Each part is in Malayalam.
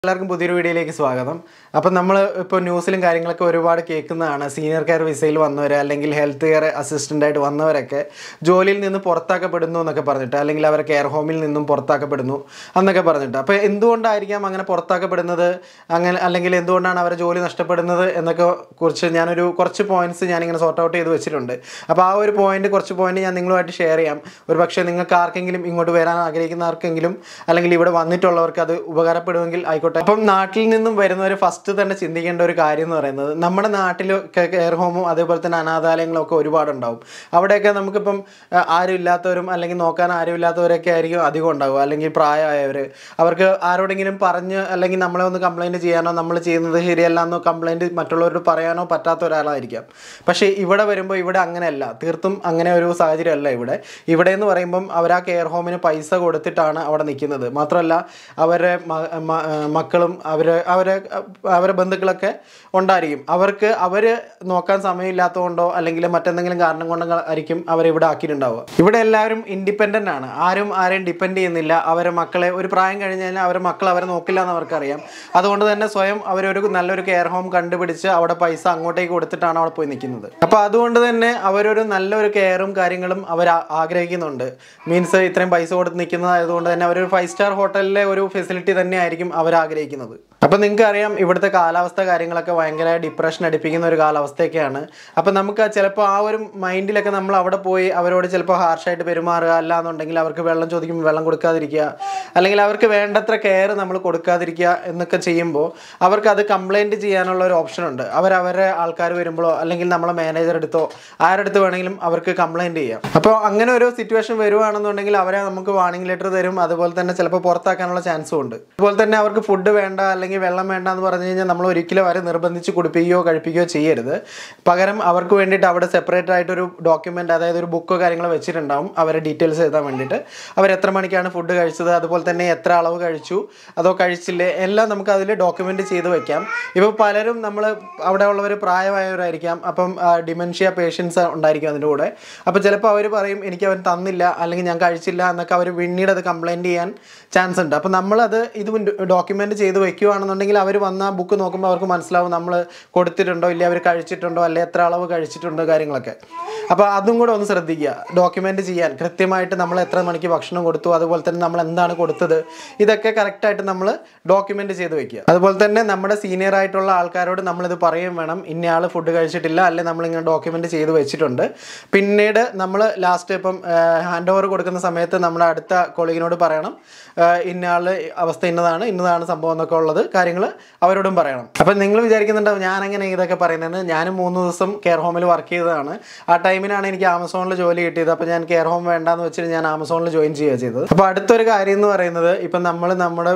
എല്ലാവർക്കും പുതിയൊരു വീഡിയോയിലേക്ക് സ്വാഗതം അപ്പം നമ്മൾ ഇപ്പോൾ ന്യൂസിലും കാര്യങ്ങളൊക്കെ ഒരുപാട് കേൾക്കുന്നതാണ് സീനിയർ കെയർ വിസയിൽ വന്നവർ അല്ലെങ്കിൽ ഹെൽത്ത് കെയർ അസിസ്റ്റൻ്റ് ആയിട്ട് വന്നവരൊക്കെ ജോലിയിൽ നിന്ന് പുറത്താക്കപ്പെടുന്നു എന്നൊക്കെ പറഞ്ഞിട്ട് അല്ലെങ്കിൽ അവർ കെയർ ഹോമിൽ നിന്നും പുറത്താക്കപ്പെടുന്നു എന്നൊക്കെ പറഞ്ഞിട്ട് അപ്പോൾ എന്തുകൊണ്ടായിരിക്കാം അങ്ങനെ പുറത്താക്കപ്പെടുന്നത് അങ്ങനെ അല്ലെങ്കിൽ എന്തുകൊണ്ടാണ് അവരെ ജോലി നഷ്ടപ്പെടുന്നത് എന്നൊക്കെ കുറിച്ച് ഞാനൊരു കുറച്ച് പോയിന്റ്സ് ഞാനിങ്ങനെ സോർട്ട് ഔട്ട് ചെയ്ത് വെച്ചിട്ടുണ്ട് അപ്പോൾ ആ ഒരു പോയിന്റ് കുറച്ച് പോയിന്റ് ഞാൻ നിങ്ങളുമായിട്ട് ഷെയർ ചെയ്യാം ഒരു പക്ഷേ നിങ്ങൾക്ക് ആർക്കെങ്കിലും ഇങ്ങോട്ട് വരാൻ ആഗ്രഹിക്കുന്ന ആർക്കെങ്കിലും അല്ലെങ്കിൽ ഇവിടെ വന്നിട്ടുള്ളവർക്ക് അത് ഉപകാരപ്പെടുമെങ്കിൽ ആയിക്കോട്ടെ അപ്പം നാട്ടിൽ നിന്നും വരുന്നവർ ഫസ്റ്റ് തന്നെ ചിന്തിക്കേണ്ട ഒരു കാര്യം എന്ന് പറയുന്നത് നമ്മുടെ നാട്ടിൽ കെയർ ഹോമും അതേപോലെ തന്നെ അനാഥാലയങ്ങളും ഒക്കെ ഒരുപാടുണ്ടാവും അവിടെയൊക്കെ നമുക്കിപ്പം ആ, ആരും ഇല്ലാത്തവരും അല്ലെങ്കിൽ നോക്കാൻ ആരും ഇല്ലാത്തവരൊക്കെ ആയിരിക്കും അധികം ഉണ്ടാവുക അല്ലെങ്കിൽ പ്രായമായവർ അവർക്ക് ആരോടെങ്കിലും പറഞ്ഞ് അല്ലെങ്കിൽ നമ്മളെ ഒന്ന് കംപ്ലൈൻറ്റ് ചെയ്യാനോ നമ്മൾ ചെയ്യുന്നത് ശരിയല്ല എന്നോ കംപ്ലൈൻറ്റ് മറ്റുള്ളവരോട് പറയാനോ പറ്റാത്ത ഒരാളായിരിക്കാം പക്ഷേ ഇവിടെ വരുമ്പോൾ ഇവിടെ അങ്ങനെയല്ല തീർത്തും അങ്ങനെ ഒരു സാഹചര്യമല്ല ഇവിടെ ഇവിടെ എന്ന് പറയുമ്പം അവർ ആ കെയർ ഹോമിന് പൈസ കൊടുത്തിട്ടാണ് അവിടെ നിൽക്കുന്നത് മാത്രമല്ല അവരെ മ- മ- മക്കളും അവരെ അവരെ അവരെ ബന്ധുക്കളൊക്കെ ഉണ്ടായിരിക്കും അവർക്ക് അവർ നോക്കാൻ സമയമില്ലാത്തതുകൊണ്ടോ അല്ലെങ്കിൽ മറ്റെന്തെങ്കിലും കാരണം കൊണ്ടോ ആയിരിക്കും അവരെ ഇവിടെ ആക്കിയിട്ടുണ്ടാവുക ഇവിടെ എല്ലാവരും ഇൻഡിപെൻഡൻ്റ് ആണ് ആരും ആരെയും ഡിപ്പെൻഡ് ചെയ്യുന്നില്ല അവരെ മക്കളെ ഒരു പ്രായം കഴിഞ്ഞ് കഴിഞ്ഞാൽ അവരെ മക്കൾ അവരെ നോക്കില്ല എന്ന് അവർക്കറിയാം അതുകൊണ്ട് തന്നെ സ്വയം അവരൊരു നല്ലൊരു കെയർ ഹോം കണ്ടുപിടിച്ച് അവിടെ പൈസ അങ്ങോട്ടേക്ക് കൊടുത്തിട്ടാണ് അവിടെ പോയി നിൽക്കുന്നത് അപ്പോൾ അതുകൊണ്ട് തന്നെ അവരൊരു നല്ലൊരു കെയറും കാര്യങ്ങളും അവർ ആ- ആഗ്രഹിക്കുന്നുണ്ട് മീൻസ് ഇത്രയും പൈസ കൊടുത്ത് നിൽക്കുന്നതായതുകൊണ്ട് തന്നെ അവരൊരു ഫൈവ് സ്റ്റാർ ഹോട്ടലിലെ ഒരു ഫെസിലിറ്റി തന്നെ ആയിരിക്കും അവർ ആഗ്രഹിക്കുന്നത് അപ്പം നിങ്ങൾക്ക് അറിയാം ഇവിടുത്തെ കാലാവസ്ഥ കാര്യങ്ങളൊക്കെ ഭയങ്കര ഡിപ്രഷൻ അടിപ്പിക്കുന്ന ഒരു കാലാവസ്ഥയൊക്കെയാണ് അപ്പം നമുക്ക് ചിലപ്പോൾ ആ ഒരു മൈൻഡിലൊക്കെ നമ്മൾ അവിടെ പോയി അവരോട് ചിലപ്പോൾ ഹാർഷായിട്ട് പെരുമാറുക അല്ലാന്നുണ്ടെങ്കിൽ അവർക്ക് വെള്ളം ചോദിക്കുമ്പോൾ വെള്ളം കൊടുക്കാതിരിക്കുക അല്ലെങ്കിൽ അവർക്ക് വേണ്ടത്ര കെയർ നമ്മൾ കൊടുക്കാതിരിക്കുക എന്നൊക്കെ ചെയ്യുമ്പോൾ അവർക്ക് അത് കംപ്ലൈൻറ്റ് ചെയ്യാനുള്ള ഒരു ഓപ്ഷൻ ഉണ്ട് അവർ അവരെ ആൾക്കാർ വരുമ്പോഴോ അല്ലെങ്കിൽ നമ്മളെ മാനേജർ എടുത്തോ ആരെടുത്ത് വേണമെങ്കിലും അവർക്ക് കംപ്ലൈൻറ്റ് ചെയ്യാം അപ്പോൾ അങ്ങനെ ഒരു സിറ്റുവേഷൻ വരുവാണെന്നുണ്ടെങ്കിൽ അവരെ നമുക്ക് വാണിംഗ് ലെറ്റർ തരും അതുപോലെ തന്നെ ചിലപ്പോൾ പുറത്താക്കാനുള്ള ചാൻസും ഉണ്ട് അതുപോലെ തന്നെ അവർക്ക് ഫുഡ് വേണ്ട അല്ലെങ്കിൽ വെള്ളം വേണ്ട എന്ന് പറഞ്ഞു കഴിഞ്ഞാൽ നമ്മൾ ഒരിക്കലും അവരെ നിർബന്ധിച്ച് കുടിപ്പിക്കുകയോ കഴിപ്പിക്കുകയോ ചെയ്യരുത് പകരം അവർക്ക് വേണ്ടിയിട്ട് അവിടെ സെപ്പറേറ്റ് ആയിട്ടൊരു ഡോക്യുമെൻ്റ് അതായത് ഒരു ബുക്കോ കാര്യങ്ങളോ വെച്ചിട്ടുണ്ടാവും അവരെ ഡീറ്റെയിൽസ് എഴുതാൻ വേണ്ടിയിട്ട് അവർ എത്ര മണിക്കാണ് ഫുഡ് കഴിച്ചത് അതുപോലെ തന്നെ എത്ര അളവ് കഴിച്ചു അതോ കഴിച്ചില്ലേ എല്ലാം നമുക്ക് അതിൽ ഡോക്യുമെൻ്റ് ചെയ്ത് വെക്കാം ഇപ്പോൾ പലരും നമ്മൾ അവിടെ ഉള്ളവർ പ്രായമായവരായിരിക്കാം അപ്പം ഡിമെൻഷ്യ പേഷ്യൻസ് ഉണ്ടായിരിക്കും അതിൻ്റെ കൂടെ അപ്പോൾ ചിലപ്പോൾ അവർ പറയും എനിക്ക് അവൻ തന്നില്ല അല്ലെങ്കിൽ ഞാൻ കഴിച്ചില്ല എന്നൊക്കെ അവർ പിന്നീട് അത് കംപ്ലൈൻറ്റ് ചെയ്യാൻ ചാൻസ് ഉണ്ട് അപ്പോൾ നമ്മളത് ഇത് ഡോക്യുമെൻ്റ് ചെയ്ത് വെക്കുകയാണെന്നുണ്ടെങ്കിൽ അവർ വന്ന ആ ബുക്ക് നോക്കുമ്പോൾ അവർക്ക് മനസ്സിലാവും നമ്മൾ കൊടുത്തിട്ടുണ്ടോ ഇല്ല അവർ കഴിച്ചിട്ടുണ്ടോ അല്ലെ എത്ര അളവ് കഴിച്ചിട്ടുണ്ടോ കാര്യങ്ങളൊക്കെ അപ്പോൾ അതും കൂടെ ഒന്ന് ശ്രദ്ധിക്കുക ഡോക്യുമെൻ്റ് ചെയ്യാൻ കൃത്യമായിട്ട് നമ്മൾ എത്ര മണിക്ക് ഭക്ഷണം കൊടുത്തു അതുപോലെ തന്നെ നമ്മൾ എന്താണ് കൊടുത്തത് ഇതൊക്കെ കറക്റ്റായിട്ട് നമ്മൾ ഡോക്യുമെൻ്റ് ചെയ്ത് വെക്കുക അതുപോലെ തന്നെ നമ്മുടെ സീനിയർ ആയിട്ടുള്ള ആൾക്കാരോട് നമ്മളിത് പറയുകയും വേണം ഇന്നയാൾ ഫുഡ് കഴിച്ചിട്ടില്ല അല്ലെങ്കിൽ നമ്മളിങ്ങനെ ഡോക്യുമെൻ്റ് ചെയ്ത് വെച്ചിട്ടുണ്ട് പിന്നീട് നമ്മൾ ലാസ്റ്റ് ഇപ്പം ഹാൻഡ് ഓവർ കൊടുക്കുന്ന സമയത്ത് നമ്മുടെ അടുത്ത കൊളീഗിനോട് പറയണം ആഹ് ഇന്നയാൾ അവസ്ഥ ഇന്നതാണ് ഇന്നതാണ് സംഭവം എന്നൊക്കെ ഉള്ളത് കാര്യങ്ങൾ അവരോടും പറയണം അപ്പം നിങ്ങൾ വിചാരിക്കുന്നുണ്ടാവും ഞാൻ എങ്ങനെ ഇതൊക്കെ പറയുന്നത് ഞാനും മൂന്ന് ദിവസം കെയർ ഹോമിൽ വർക്ക് ചെയ്തതാണ് ആ ടൈമിനാണ് എനിക്ക് ആമസോണിൽ ജോലി കിട്ടിയത് അപ്പോൾ ഞാൻ കെയർ ഹോം വേണ്ടാന്ന് വെച്ചിട്ട് ഞാൻ ആമസോണിൽ ജോയിൻ ചെയ്യുക ചെയ്തത് അപ്പോൾ അടുത്തൊരു കാര്യം എന്ന് പറയുന്നത് ഇപ്പം നമ്മൾ നമ്മുടെ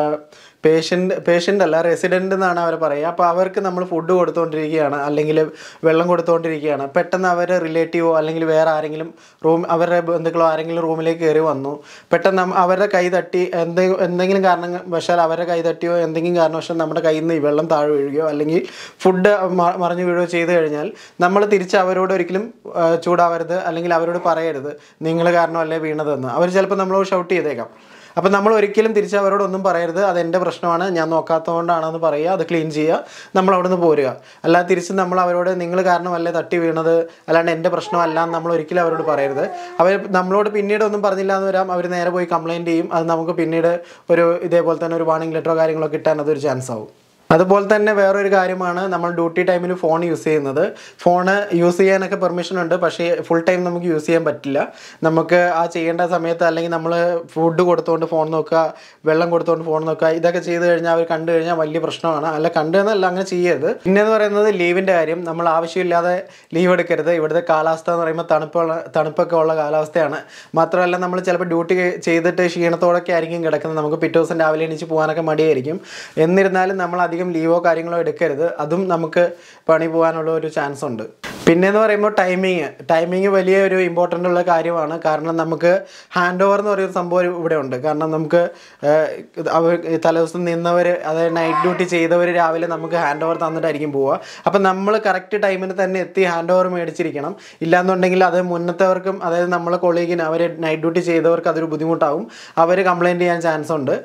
പേഷ്യൻ്റ് പേഷ്യൻ്റ് അല്ല റെസിഡൻ്റ് എന്നാണ് അവർ പറയുക അപ്പോൾ അവർക്ക് നമ്മൾ ഫുഡ് കൊടുത്തുകൊണ്ടിരിക്കുകയാണ് അല്ലെങ്കിൽ വെള്ളം കൊടുത്തുകൊണ്ടിരിക്കുകയാണ് പെട്ടെന്ന് അവരെ റിലേറ്റീവോ അല്ലെങ്കിൽ വേറെ ആരെങ്കിലും റൂം അവരുടെ ബന്ധുക്കളോ ആരെങ്കിലും റൂമിലേക്ക് കയറി വന്നു പെട്ടെന്ന് നമ്മ- അവരുടെ കൈ തട്ടി എന്തെങ്കിലും എന്തെങ്കിലും കാരണം വശാൽ അവരുടെ കൈ തട്ടിയോ എന്തെങ്കിലും കാരണവശാൽ നമ്മുടെ കയ്യിൽ നിന്ന് ഈ വെള്ളം താഴെ വീഴുകയോ അല്ലെങ്കിൽ ഫുഡ് മറിഞ്ഞു വീഴുകയോ ചെയ്തു കഴിഞ്ഞാൽ നമ്മൾ തിരിച്ച് അവരോട് ഒരിക്കലും ആ, ചൂടാവരുത് അല്ലെങ്കിൽ അവരോട് പറയരുത് നിങ്ങൾ കാരണമല്ലേ വീണതെന്ന് അവർ ചിലപ്പോൾ നമ്മളോട് ഷൗട്ട് ചെയ്തേക്കാം അപ്പം നമ്മൾ ഒരിക്കലും തിരിച്ച് അവരോടൊന്നും പറയരുത് അത് എൻ്റെ പ്രശ്നമാണ് ഞാൻ നോക്കാത്തതുകൊണ്ടാണെന്ന് പറയുക അത് ക്ലീൻ ചെയ്യുക നമ്മൾ അവിടെ നിന്ന് പോരുക അല്ലാതെ തിരിച്ച് നമ്മൾ അവരോട് നിങ്ങൾ കാരണമല്ലേ തട്ടി വീണത് അല്ലാണ്ട് എൻ്റെ പ്രശ്നമല്ല എന്ന് നമ്മൾ ഒരിക്കലും അവരോട് പറയരുത് അവർ നമ്മളോട് പിന്നീട് ഒന്നും പറഞ്ഞില്ല എന്ന് വരാം അവർ നേരെ പോയി കംപ്ലയിൻറ്റ് ചെയ്യും അത് നമുക്ക് പിന്നീട് ഒരു ഇതേപോലെ തന്നെ ഒരു വാർണിംഗ് ലെറ്ററോ കാര്യങ്ങളോ കിട്ടാൻ അതൊരു ചാൻസ് ആവും അതുപോലെ തന്നെ വേറൊരു കാര്യമാണ് നമ്മൾ ഡ്യൂട്ടി ടൈമിൽ ഫോൺ യൂസ് ചെയ്യുന്നത് ഫോണ് യൂസ് ചെയ്യാനൊക്കെ പെർമിഷൻ ഉണ്ട് പക്ഷേ ഫുൾ ടൈം നമുക്ക് യൂസ് ചെയ്യാൻ പറ്റില്ല നമുക്ക് ആ ചെയ്യേണ്ട സമയത്ത് അല്ലെങ്കിൽ നമ്മൾ ഫുഡ് കൊടുത്തുകൊണ്ട് ഫോൺ നോക്കുക വെള്ളം കൊടുത്തുകൊണ്ട് ഫോൺ നോക്കുക ഇതൊക്കെ ചെയ്ത് കഴിഞ്ഞാൽ അവർ കണ്ടു കഴിഞ്ഞാൽ വലിയ പ്രശ്നമാണ് അല്ല കണ്ടു എന്നല്ല അങ്ങനെ ചെയ്യരുത് പിന്നെന്ന് പറയുന്നത് ലീവിൻ്റെ കാര്യം നമ്മൾ ആവശ്യമില്ലാതെ ലീവ് എടുക്കരുത് ഇവിടുത്തെ കാലാവസ്ഥ എന്ന് പറയുമ്പോൾ തണുപ്പുള്ള തണുപ്പൊക്കെ ഉള്ള കാലാവസ്ഥയാണ് മാത്രമല്ല നമ്മൾ ചിലപ്പോൾ ഡ്യൂട്ടി ചെയ്തിട്ട് ക്ഷീണത്തോടൊക്കെ ആയിരിക്കും കിടക്കുന്നത് നമുക്ക് പിറ്റേ ദിവസം രാവിലെ എണീച്ച് പോകാനൊക്കെ മടിയായിരിക്കും എന്നിരുന്നാലും നമ്മൾ അധികം ലീവോ കാര്യങ്ങളോ എടുക്കരുത് അതും നമുക്ക് പണി പോകാനുള്ള ഒരു ചാൻസ് ഉണ്ട് പിന്നെന്ന് പറയുമ്പോൾ ടൈമിങ് ടൈമിങ് വലിയ ഒരു ഇമ്പോർട്ടൻ്റ് ഉള്ള കാര്യമാണ് കാരണം നമുക്ക് ഹാൻഡ് ഓവർ എന്ന് പറയുന്ന സംഭവം ഇവിടെ ഉണ്ട് കാരണം നമുക്ക് ഏഹ്, ഇത് അവർ തലേദിവസം നിന്നവർ അതായത് നൈറ്റ് ഡ്യൂട്ടി ചെയ്തവർ രാവിലെ നമുക്ക് ഹാൻഡ് ഓവർ തന്നിട്ടായിരിക്കും പോവുക അപ്പം നമ്മൾ കറക്റ്റ് ടൈമിന് തന്നെ എത്തി ഹാൻഡ് ഓവർ മേടിച്ചിരിക്കണം ഇല്ലാന്നുണ്ടെങ്കിൽ അത് മുന്നത്തവർക്കും അതായത് നമ്മളെ കൊളീഗിന് അവർ നൈറ്റ് ഡ്യൂട്ടി ചെയ്തവർക്ക് അതൊരു ബുദ്ധിമുട്ടാവും അവർ കംപ്ലയിൻറ്റ് ചെയ്യാൻ ചാൻസ് ഉണ്ട്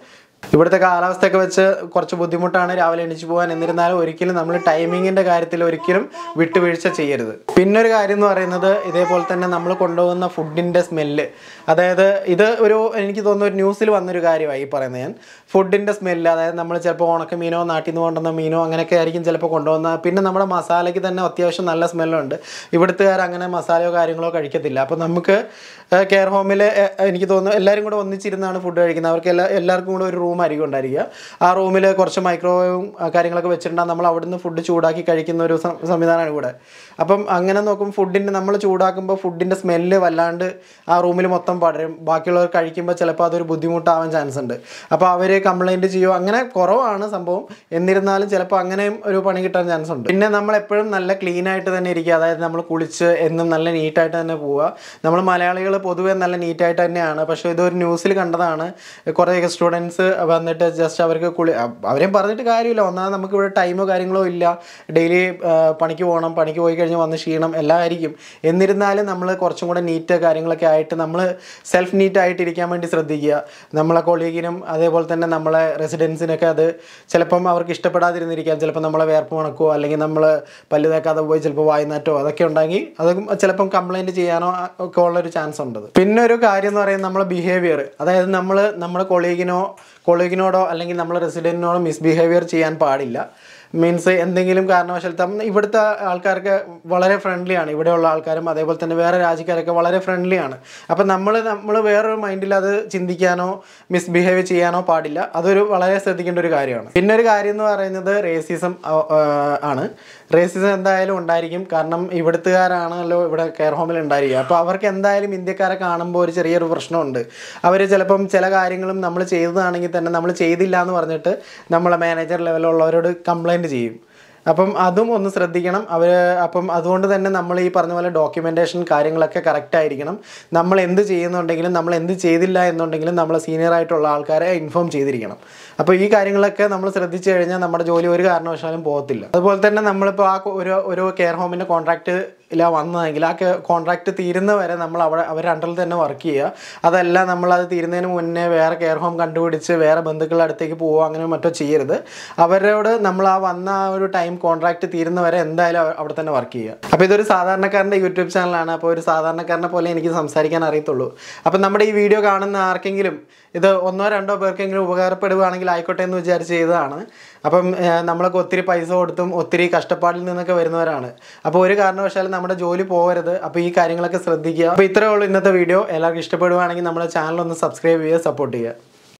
ഇവിടുത്തെ കാലാവസ്ഥയൊക്കെ വെച്ച് കുറച്ച് ബുദ്ധിമുട്ടാണ് രാവിലെ എണീച്ച് പോകാൻ എന്നിരുന്നാലും ഒരിക്കലും നമ്മൾ ടൈമിങ്ങിൻ്റെ കാര്യത്തിൽ ഒരിക്കലും വിട്ടുവീഴ്ച ചെയ്യരുത് പിന്നെ ഒരു കാര്യം എന്ന് പറയുന്നത് ഇതേപോലെ തന്നെ നമ്മൾ കൊണ്ടുപോകുന്ന ഫുഡിൻ്റെ സ്മെല്ല് അതായത് ഇത് ഒരു എനിക്ക് തോന്നുന്നു ഒരു ന്യൂസിൽ വന്നൊരു കാര്യമായി ഈ പറയുന്നത് ഞാൻ ഫുഡിൻ്റെ സ്മെല്ല് അതായത് നമ്മൾ ചിലപ്പോൾ ഉണക്ക മീനോ നാട്ടിൽ നിന്ന് കൊണ്ടുവന്ന മീനോ അങ്ങനെയൊക്കെ ആയിരിക്കും ചിലപ്പോൾ കൊണ്ടുവന്ന പിന്നെ നമ്മുടെ മസാലയ്ക്ക് തന്നെ അത്യാവശ്യം നല്ല സ്മെല്ലുണ്ട് ഇവിടുത്തുകാർ അങ്ങനെ മസാലയോ കാര്യങ്ങളോ കഴിക്കത്തില്ല അപ്പോൾ നമുക്ക് കെയർ ഹോമിൽ എനിക്ക് തോന്നുന്നു എല്ലാവരും കൂടെ ഒന്നിച്ചിരുന്നാണ് ഫുഡ് കഴിക്കുന്നത് അവർക്ക് എല്ലാ എല്ലാവർക്കും കൂടെ ഒരു റൂം ആയിരിക്കും ഉണ്ടായിരിക്കുക ആ റൂമിൽ കുറച്ച് മൈക്രോവേവും കാര്യങ്ങളൊക്കെ വെച്ചിട്ടുണ്ടെങ്കിൽ നമ്മൾ അവിടുന്ന് ഫുഡ് ചൂടാക്കി കഴിക്കുന്ന ഒരു സം- സംവിധാനമാണ് ഇവിടെ അപ്പം അങ്ങനെ നോക്കും ഫുഡിൻ്റെ നമ്മൾ ചൂടാക്കുമ്പോൾ ഫുഡിൻ്റെ സ്മെല്ല് വല്ലാണ്ട് ആ റൂമിൽ മൊത്തം പടരും ബാക്കിയുള്ളവർ കഴിക്കുമ്പോൾ ചിലപ്പോൾ അതൊരു ബുദ്ധിമുട്ടാവാൻ ചാൻസ് ഉണ്ട് അപ്പോൾ അവർ കംപ്ലൈൻറ്റ് ചെയ്യുമോ അങ്ങനെ കുറവാണ് സംഭവം എന്നിരുന്നാലും ചിലപ്പോൾ അങ്ങനെയും ഒരു പണി കിട്ടാൻ ചാൻസ് ഉണ്ട് പിന്നെ നമ്മൾ എപ്പോഴും നല്ല ക്ലീൻ ആയിട്ട് തന്നെ ഇരിക്കുക അതായത് നമ്മൾ കുളിച്ച് എന്നും നല്ല നീറ്റായിട്ട് തന്നെ പോവുക നമ്മൾ മലയാളികൾ പൊതുവെ നല്ല നീറ്റായിട്ട് തന്നെയാണ് പക്ഷേ ഇതൊരു ന്യൂസിൽ കണ്ടതാണ് കുറേ സ്റ്റുഡൻസ് വന്നിട്ട് ജസ്റ്റ് അവർക്ക് കുളി അവരെയും പറഞ്ഞിട്ട് കാര്യമില്ല ഒന്നാമത് നമുക്ക് ഇവിടെ ടൈമോ കാര്യങ്ങളോ ഇല്ല ഡെയിലി പണിക്ക് പോകണം പണിക്ക് പോയി കഴിഞ്ഞ് വന്ന് ക്ഷീണം എല്ലാം ആയിരിക്കും എന്നിരുന്നാലും നമ്മൾ കുറച്ചും കൂടെ നീറ്റ് കാര്യങ്ങളൊക്കെ ആയിട്ട് നമ്മൾ സെൽഫ് നീറ്റ് ആയിട്ട് ഇരിക്കാൻ വേണ്ടി ശ്രദ്ധിക്കുക നമ്മളെ കൊളീഗിനും അതേപോലെ തന്നെ നമ്മളെ റെസിഡൻസിനൊക്കെ അത് ചിലപ്പം അവർക്ക് ഇഷ്ടപ്പെടാതിരുന്നിരിക്കാം ചിലപ്പോൾ നമ്മളെ വേർപ്പ് മണക്കോ അല്ലെങ്കിൽ നമ്മൾ പല്ല് തേക്കാതെ പോയി ചിലപ്പോൾ വായുനാറ്റോ അതൊക്കെ ഉണ്ടെങ്കിൽ അത് ചിലപ്പം കംപ്ലൈൻറ്റ് ചെയ്യാനോ ഒക്കെ ഉള്ളൊരു ചാൻസ് ഉണ്ട് പിന്നെ ഒരു കാര്യം എന്ന് പറയുന്നത് നമ്മളെ ബിഹേവിയർ അതായത് നമ്മൾ നമ്മുടെ കൊളീഗിനോ കൊളീഗിനോടോ അല്ലെങ്കിൽ നമ്മൾ റെസിഡൻറ്റിനോടോ മിസ്ബിഹേവിയർ ചെയ്യാൻ പാടില്ല മീൻസ് എന്തെങ്കിലും കാരണവശാൽ തം- ഇവിടുത്തെ ആൾക്കാർക്ക് വളരെ ഫ്രണ്ട്ലിയാണ് ഇവിടെയുള്ള ആൾക്കാരും അതേപോലെ തന്നെ വേറെ രാജ്യക്കാരൊക്കെ വളരെ ഫ്രണ്ട്ലിയാണ് അപ്പം നമ്മൾ നമ്മൾ വേറൊരു മൈൻഡിൽ അത് ചിന്തിക്കാനോ മിസ്ബിഹേവ് ചെയ്യാനോ പാടില്ല അതൊരു വളരെ ശ്രദ്ധിക്കേണ്ട ഒരു കാര്യമാണ് പിന്നെ ഒരു കാര്യം എന്ന് പറയുന്നത് റേസിസം ആണ് റേസിസം എന്തായാലും ഉണ്ടായിരിക്കും കാരണം ഇവിടുത്തുകാരാണല്ലോ ഇവിടെ കെയർ ഹോമിൽ ഉണ്ടായിരിക്കുക അപ്പോൾ അവർക്ക് എന്തായാലും ഇന്ത്യക്കാരെ കാണുമ്പോൾ ഒരു ചെറിയൊരു പ്രശ്നമുണ്ട് അവർ ചിലപ്പം ചില കാര്യങ്ങളും നമ്മൾ ചെയ്തതാണെങ്കിൽ തന്നെ നമ്മൾ ചെയ്തില്ല എന്ന് പറഞ്ഞിട്ട് നമ്മളെ മാനേജർ ലെവലുള്ളവരോട് കംപ്ലൈൻറ്റ് ചെയ്യും അപ്പം അതും ഒന്ന് ശ്രദ്ധിക്കണം അവർ അപ്പം അതുകൊണ്ട് തന്നെ നമ്മൾ ഈ പറഞ്ഞ പോലെ ഡോക്യുമെൻറ്റേഷൻ കാര്യങ്ങളൊക്കെ കറക്റ്റ് ആയിരിക്കണം നമ്മൾ എന്ത് ചെയ്യുന്നുണ്ടെങ്കിലും നമ്മൾ എന്ത് ചെയ്തില്ല എന്നുണ്ടെങ്കിലും നമ്മൾ സീനിയർ ആയിട്ടുള്ള ആൾക്കാരെ ഇൻഫോം ചെയ്തിരിക്കണം അപ്പോൾ ഈ കാര്യങ്ങളൊക്കെ നമ്മൾ ശ്രദ്ധിച്ചു കഴിഞ്ഞാൽ നമ്മുടെ ജോലി ഒരു കാരണവശാലും പോകത്തില്ല അതുപോലെ തന്നെ നമ്മളിപ്പോൾ ആ കൊ- ഒരു ഒരു കെയർ ഹോമിൻ്റെ കോൺട്രാക്റ്റ് ഇല്ല വന്നതെങ്കിൽ ആ കോൺട്രാക്റ്റ് തീരുന്ന വരെ നമ്മൾ അവിടെ അവരുടെ അണ്ടറിൽ തന്നെ വർക്ക് ചെയ്യുക അതല്ല നമ്മൾ അത് തീരുന്നതിന് മുന്നേ വേറെ കെയർ ഹോം കണ്ടുപിടിച്ച് വേറെ ബന്ധുക്കളുടെ അടുത്തേക്ക് പോവുക അങ്ങനെ മറ്റോ ചെയ്യരുത് അവരോട് നമ്മൾ ആ വന്ന ആ ഒരു ടൈം കോൺട്രാക്റ്റ് തീരുന്ന വരെ എന്തായാലും അവ- അവിടെ തന്നെ വർക്ക് ചെയ്യുക അപ്പോൾ ഇതൊരു സാധാരണക്കാരൻ്റെ യൂട്യൂബ് ചാനലാണ് അപ്പോൾ ഒരു സാധാരണക്കാരനെ പോലെ എനിക്ക് സംസാരിക്കാൻ അറിയത്തുള്ളൂ അപ്പം നമ്മുടെ ഈ വീഡിയോ കാണുന്ന ആർക്കെങ്കിലും ഇത് ഒന്നോ രണ്ടോ പേർക്കെങ്കിലും ഉപകാരപ്പെടുകയാണെങ്കിൽ ആയിക്കോട്ടെ എന്ന് വിചാരിച്ച് ചെയ്തതാണ് അപ്പം ഏഹ്, നമ്മളൊക്കെ ഒത്തിരി പൈസ കൊടുത്തും ഒത്തിരി കഷ്ടപ്പാടിൽ നിന്നൊക്കെ വരുന്നവരാണ് അപ്പോൾ ഒരു കാരണവശാലും നമ്മുടെ ജോലി പോകരുത് അപ്പോൾ ഈ കാര്യങ്ങളൊക്കെ ശ്രദ്ധിക്കുക അപ്പോൾ ഇത്രയേ ഉള്ളൂ ഇന്നത്തെ വീഡിയോ എല്ലാവർക്കും ഇഷ്ടപ്പെടുകയാണെങ്കിൽ നമ്മുടെ ചാനൽ ഒന്ന് സബ്സ്ക്രൈബ് ചെയ്യുക സപ്പോർട്ട് ചെയ്യുക